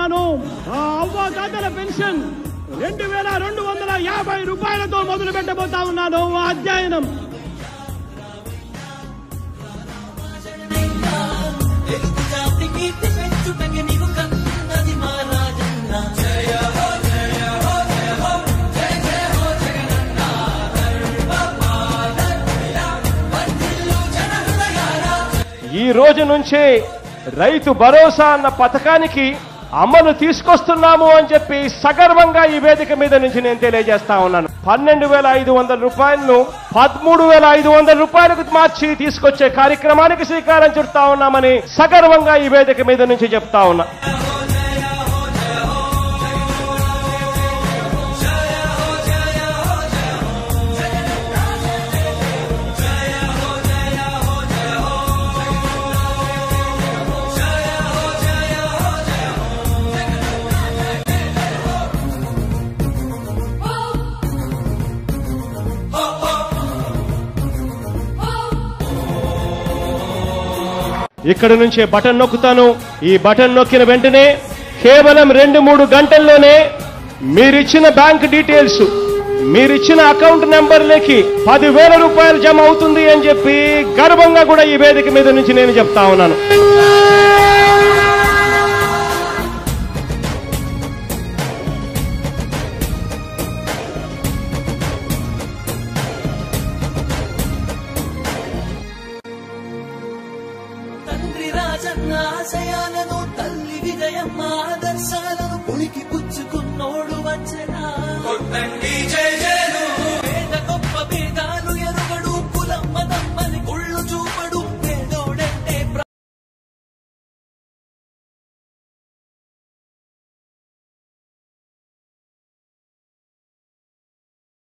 ఉన్నాను ఆ అవ్వాతాతల పెన్షన్ రెండు వేల రెండు వందల యాభై రూపాయలతో మొదలు పెట్టబోతా ఉన్నాను ఆ అధ్యయనం తెలుగు జాతి కీర్తి పెంచుటకి నీవు కన్నది మా రాజన్న జయ హో జయ హో జయ హో జయ జయ హో జగనన్న సర్వపాలనయ వర్ధిల్లు జన హృదయాల ఈ రోజు నుంచి రైతు భరోసా అన్న పథకానికి అమలు తీసుకొస్తున్నాము అని చెప్పి సగర్వంగా ఈ వేదిక మీద నుంచి నేను తెలియజేస్తా ఉన్నాను పన్నెండు వేల ఐదు వందల రూపాయలను పదమూడు వేల ఐదు వందల రూపాయలకు మార్చి తీసుకొచ్చే కార్యక్రమానికి శ్రీకారం చుడతా ఉన్నామని సగర్వంగా ఈ వేదిక మీద నుంచి చెప్తా ఉన్నా ఇక్కడ నుంచే బటన్ నొక్కుతాను ఈ బటన్ నొక్కిన వెంటనే కేవలం రెండు మూడు గంటల్లోనే మీరిచ్చిన బ్యాంక్ డీటెయిల్స్ మీరిచ్చిన అకౌంట్ నెంబర్లకి పదివేల రూపాయలు జమ అవుతుంది అని చెప్పి గర్వంగా కూడా ఈ వేదిక మీద నుంచి నేను చెప్తా ఉన్నాను తండ్రి రాజన్న ఆశయాలను తల్లి విజయమ్మ ఆదర్శాలను పులికి పుచ్చుకున్నోడు వచ్చనా కొట్టండి జై